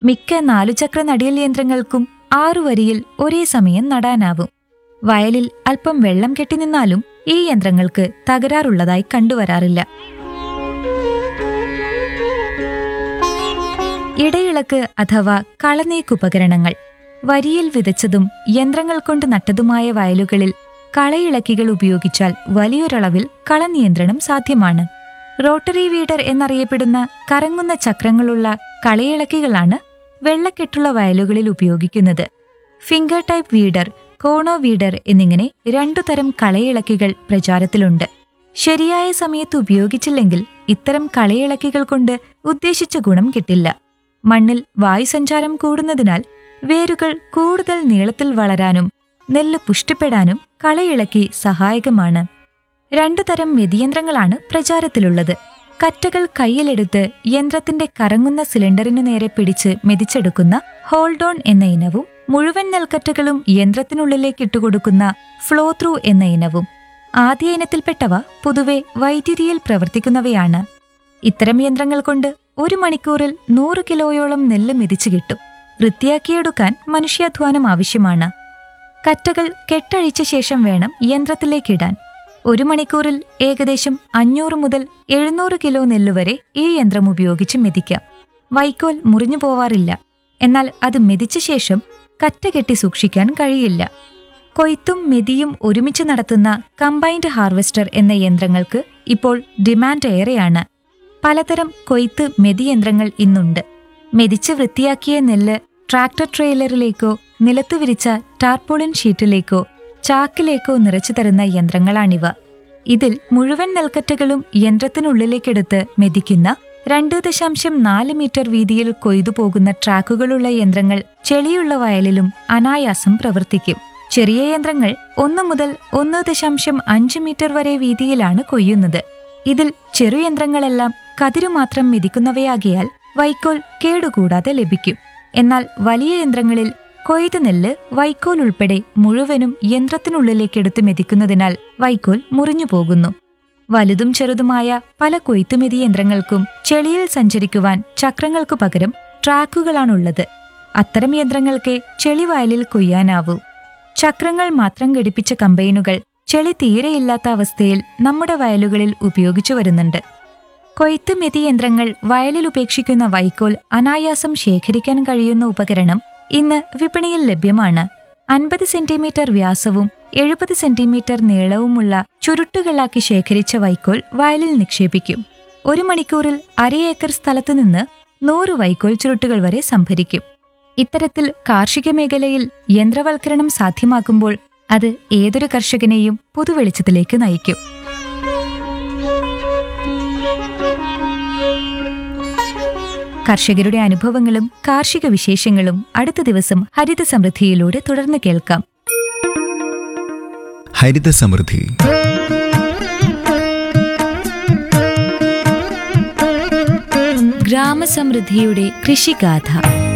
മിക്ക നാലുചക്ര നടിയൽ യന്ത്രങ്ങൾക്കും ആറു വരിയിൽ ഒരേ സമയം നടാനാവും വയലിൽ അല്പം വെള്ളം കെട്ടിനിന്നാലും ഈ യന്ത്രങ്ങൾക്ക് തകരാറുള്ളതായി കണ്ടുവരാറില്ല ഇടയിളക്ക് അഥവാ കളനീക്കുപകരണങ്ങൾ വരിയിൽ വിതച്ചതും യന്ത്രങ്ങൾ കൊണ്ട് നട്ടതുമായ വയലുകളിൽ കളയിളക്കികൾ ഉപയോഗിച്ചാൽ വലിയൊരളവിൽ കളനിയന്ത്രണം സാധ്യമാണ് റോട്ടറി വീഡർ എന്നറിയപ്പെടുന്ന കറങ്ങുന്ന ചക്രങ്ങളുള്ള കളയിളക്കികളാണ് വെള്ളക്കെട്ടുള്ള വയലുകളിൽ ഉപയോഗിക്കുന്നത് finger type weeder cono weeder എന്നിങ്ങനെ രണ്ടു തരം കളയിളക്കികൾ പ്രചാരത്തിലുണ്ട് ശരിയായ സമയത്ത് ഉപയോഗിച്ചില്ലെങ്കിൽ ഇത്തരം കളയിളക്കികൾ കൊണ്ട് ഉദ്ദേശിച്ച ഗുണം കിട്ടില്ല മണ്ണിൽ വായുസഞ്ചാരം കൂടുന്നതിനാൽ വേരുകൾ കൂടുതൽ നീളത്തിൽ വളരാനും നെല്ല് പുഷ്ടിപ്പെടാനും കളയിളക്കി സഹായകമാണ് രണ്ടു തരം മെതിയന്ത്രങ്ങളാണ് പ്രചാരത്തിലുള്ളത് കറ്റകൾ കയ്യിലെടുത്ത് യന്ത്രത്തിന്റെ കറങ്ങുന്ന സിലിണ്ടറിനു നേരെ പിടിച്ച് മെതിച്ചെടുക്കുന്ന ഹോൾഡോൺ എന്ന ഇനവും മുഴുവൻ നെൽക്കറ്റകളും യന്ത്രത്തിനുള്ളിലേക്ക് ഇട്ടുകൊടുക്കുന്ന ഫ്ലോ ത്രൂ എന്ന ഇനവും ആദ്യ ഇനത്തിൽപ്പെട്ടവ പൊതുവെ വൈദ്യുതിയിൽ പ്രവർത്തിക്കുന്നവയാണ് ഇത്തരം യന്ത്രങ്ങൾ കൊണ്ട് ഒരു മണിക്കൂറിൽ നൂറ് കിലോയോളം നെല്ല് മെതിച്ചു കിട്ടും വൃത്തിയാക്കിയെടുക്കാൻ മനുഷ്യാധ്വാനം ആവശ്യമാണ് കറ്റകൾ കെട്ടഴിച്ച ശേഷം വേണം യന്ത്രത്തിലേക്കിടാൻ ഒരു മണിക്കൂറിൽ ഏകദേശം അഞ്ഞൂറ് മുതൽ എഴുന്നൂറ് കിലോ നെല്ലുവരെ ഈ യന്ത്രം ഉപയോഗിച്ച് മെതിക്കാം വൈക്കോൽ മുറിഞ്ഞു പോവാറില്ല എന്നാൽ അത് മെതിച്ച ശേഷം കറ്റ കെട്ടി സൂക്ഷിക്കാൻ കഴിയില്ല കൊയ്ത്തും മെതിയും ഒരുമിച്ച് നടത്തുന്ന കമ്പൈൻഡ് ഹാർവെസ്റ്റർ എന്ന യന്ത്രങ്ങൾക്ക് ഇപ്പോൾ ഡിമാൻഡ് ഏറെയാണ് പലതരം കൊയ്ത്ത് മെതി യന്ത്രങ്ങൾ ഇന്നുണ്ട് മെതിച്ച് വൃത്തിയാക്കിയ നെല്ല് ട്രാക്ടർ ട്രെയിലറിലേക്കോ നിലത്ത് വിരിച്ച ടാർപോളിൻ ഷീറ്റിലേക്കോ ചാക്കിലേക്കോ നിറച്ചു തരുന്ന യന്ത്രങ്ങളാണിവ ഇതിൽ മുഴുവൻ നെൽക്കറ്റകളും യന്ത്രത്തിനുള്ളിലേക്കെടുത്ത് മെതിക്കുന്ന രണ്ട് ദശാംശം നാല് മീറ്റർ വീതിയിൽ കൊയ്തു പോകുന്ന ട്രാക്കുകളുള്ള യന്ത്രങ്ങൾ ചെളിയുള്ള വയലിലും അനായാസം പ്രവർത്തിക്കും ചെറിയ യന്ത്രങ്ങൾ ഒന്ന് മുതൽ ഒന്ന് ദശാംശം അഞ്ച് മീറ്റർ വരെ വീതിയിലാണ് കൊയ്യുന്നത് ഇതിൽ ചെറുയന്ത്രങ്ങളെല്ലാം കതിരു മാത്രം മെതിക്കുന്നവയാകിയാൽ വൈക്കോൽ കേടുകൂടാതെ ലഭിക്കും എന്നാൽ വലിയ യന്ത്രങ്ങളിൽ കൊയ്ത നെല്ല് വൈക്കോൽ ഉൾപ്പെടെ മുഴുവനും യന്ത്രത്തിനുള്ളിലേക്കെടുത്ത് മെതിക്കുന്നതിനാൽ വൈക്കോൽ മുറിഞ്ഞു പോകുന്നു വലുതും ചെറുതുമായ പല കൊയ്ത്തുമെതി യന്ത്രങ്ങൾക്കും ചെളിയിൽ സഞ്ചരിക്കുവാൻ ചക്രങ്ങൾക്കു പകരം ട്രാക്കുകളാണുള്ളത് അത്തരം യന്ത്രങ്ങൾക്ക് ചെളി വയലിൽ കൊയ്യാനാവൂ ചക്രങ്ങൾ മാത്രം ഘടിപ്പിച്ച കമ്പൈനുകൾ ചെളി തീരെയില്ലാത്ത അവസ്ഥയിൽ നമ്മുടെ വയലുകളിൽ ഉപയോഗിച്ചു വരുന്നുണ്ട് കൊയ്ത്ത് മെതി യന്ത്രങ്ങൾ വയലിൽ ഉപേക്ഷിക്കുന്ന വൈക്കോൽ അനായാസം ശേഖരിക്കാൻ കഴിയുന്ന ഉപകരണം ഇന്ന് വിപണിയിൽ ലഭ്യമാണ് അൻപത് സെന്റിമീറ്റർ വ്യാസവും എഴുപത് സെന്റിമീറ്റർ നീളവുമുള്ള ചുരുട്ടുകളാക്കി ശേഖരിച്ച വൈക്കോൽ വയലിൽ നിക്ഷേപിക്കും ഒരു മണിക്കൂറിൽ അര ഏക്കർ സ്ഥലത്തു നിന്ന് നൂറ് വൈക്കോൽ ചുരുട്ടുകൾ വരെ സംഭരിക്കും ഇത്തരത്തിൽ കാർഷിക മേഖലയിൽ യന്ത്രവൽക്കരണം സാധ്യമാക്കുമ്പോൾ അത് ഏതൊരു കർഷകനെയും പുതുവെളിച്ചത്തിലേക്ക് നയിക്കും കർഷകരുടെ അനുഭവങ്ങളും കാർഷിക വിശേഷങ്ങളും അടുത്ത ദിവസം ഹരിത സമൃദ്ധിയിലൂടെ തുടർന്ന് കേൾക്കാം ഹരിത സമൃദ്ധി ഗ്രാമസമൃദ്ധിയുടെ കൃഷിഗാഥ